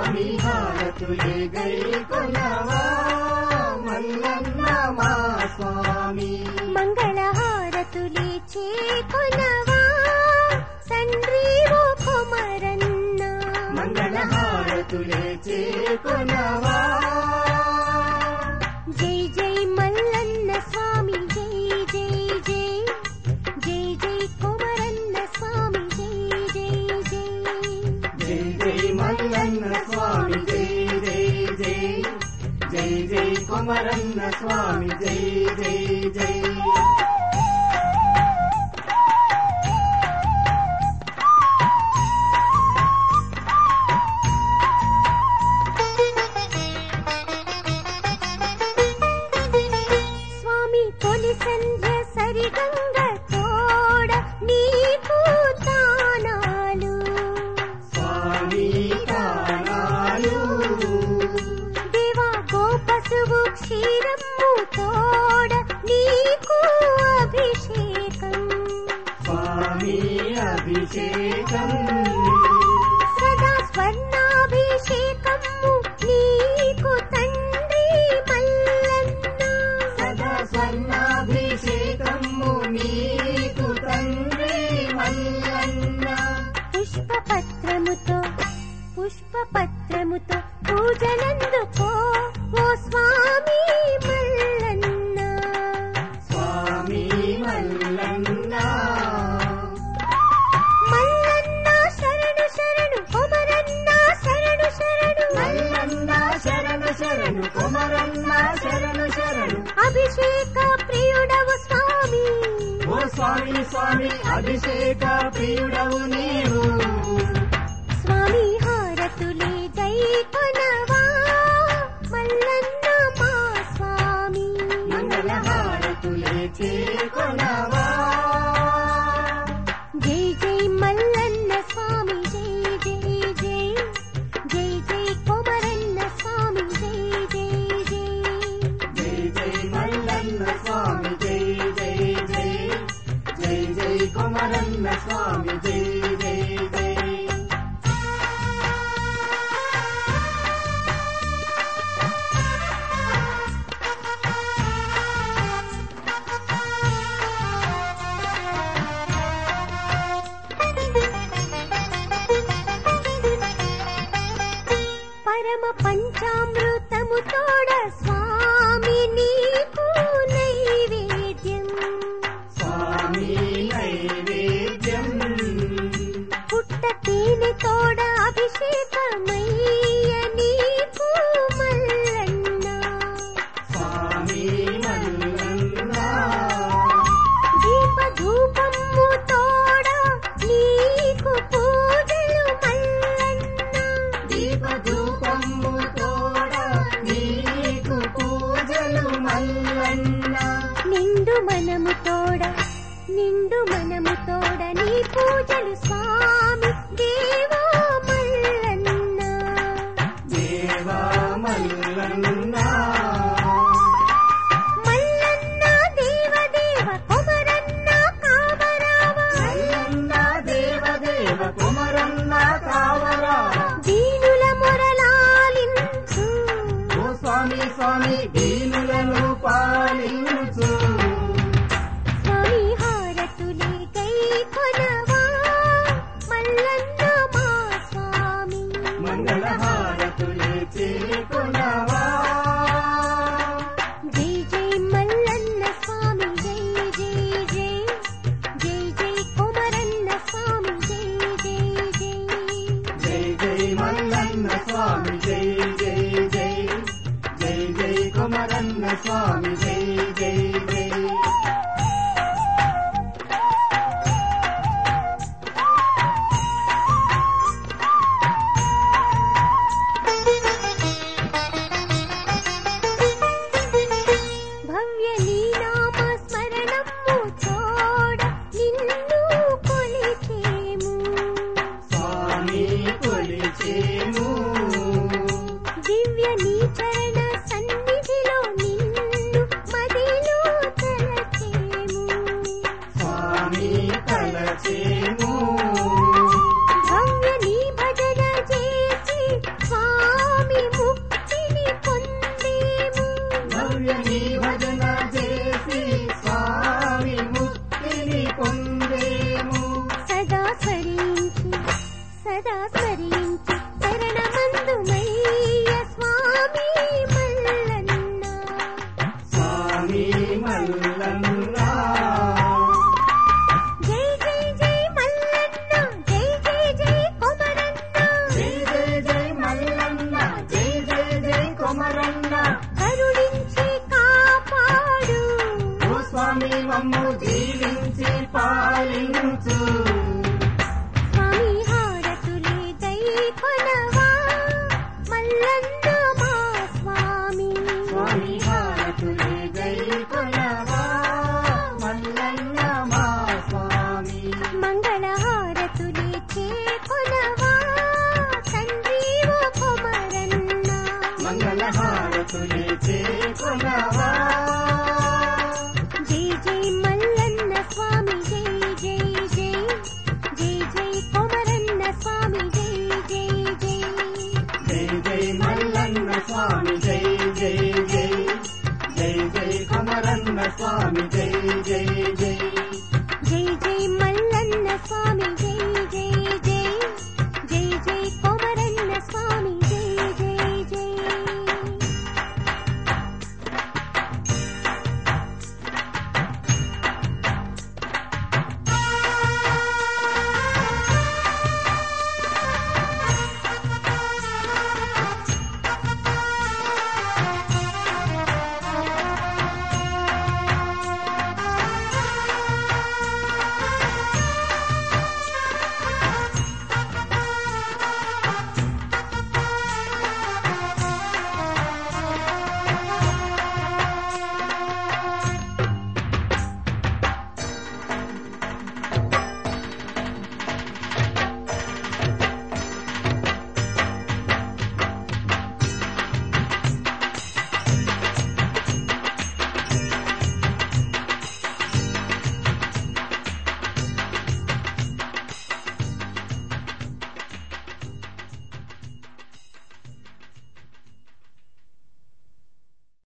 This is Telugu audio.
స్వామి హారతులే గై కొనవా మల్లన్న మా స్వామి మంగళహారతులే చేకొనవా తండ్రి ఓ కొమరన్న మంగళహారతులే చేకొనవా జై జై మల్లన్న స్వామి జై జై జై జై జై కొమరన్న స్వామి జై జై జై జై జై మల్లన్న స్వామి జై జై జై జై జై కొమరన్న స్వామి జై జై జై స్వామి తొలి సంధ్య సరిగంగ తోడ నీకు తానాలు స్వామి కానాలు దేవా గోపసువు క్షీరము తోడ నీకు అభిషేకం స్వామి అభిషేకం సదా స్వర్ణాభిషేకము నీకు తండ్రి మల్లన్న సదా స్వర్ణాభిషేకము నీకు తండ్రి మల్లన్న పుష్పపత్రముతో పుష్పపత్రముతో పూజలందుకో ఓ స్వామి మల్లన్న స్వామి మల్లన్న మల్లన్న శరణు శరణు కొమరన్న శరణు శరణు మల్లన్న శరణు శరణు కుమరన్న శరణు శరణు అభిషేక ప్రియుడవు స్వామి ఓ స్వామి స్వామి అభిషేక ప్రియుడవు నీవు స్వామి హారతులే గై కొనవా మల్లన్న మా స్వామి మంగళహారతులే చేకొనవా జై జై మల్లన్న స్వామి జై జై జై జై జై కొమరన్న స్వామి జై జై జై జై జై మల్లన్న స్వామి జై జై జై జై జై కుమరన్న స్వామి జై జై జై పరమ పంచామృతము తోడ స్వామి నీకు నైవేద్యం స్వామి నైవేద్యం పుట్ట తేనె తోడ అభిషేకమయ్య నీకు మల్లన్న స్వామి మల్లన్న దీప ధూపము తోడ నీకు పూజలు మల్లన్న దీప ధూపము తోడ నీకు పూజలు మల్లన్న నిండు మనము తోడ నిండు మనము తోడ నీ పూజలు స్వామి దేవా మల్లన్న దేవా మల్లన్న మల్లన్న దేవ దేవ కొమరన్న కామరావ మల్లన్న దేవదేవ కుమరన్న కావరా దీనుల మొరలాలించు ఓ స్వామి స్వామి దీనులను పాలించు స్వామి హారతులే గై కొనవా మల్లన్న మా స్వామి మంగళహారతులే చేకొనవా జై జై మల్లన్న స్వామి జై జై జై జై జై కొమరన్న స్వామి జై జై జై జై జై మల్లన్న స్వామి జై జై జై జై జై కుమరన్న స్వామి జై జై జై భవ్య నీనామ స్మరణము తోడ నిన్ను కొలిచేము స్వామి కొలిచేము దివ్య నీ చరణ సన్నిధిలో నిన్ను స్మరించి శరణమందుమయ్య స్వామి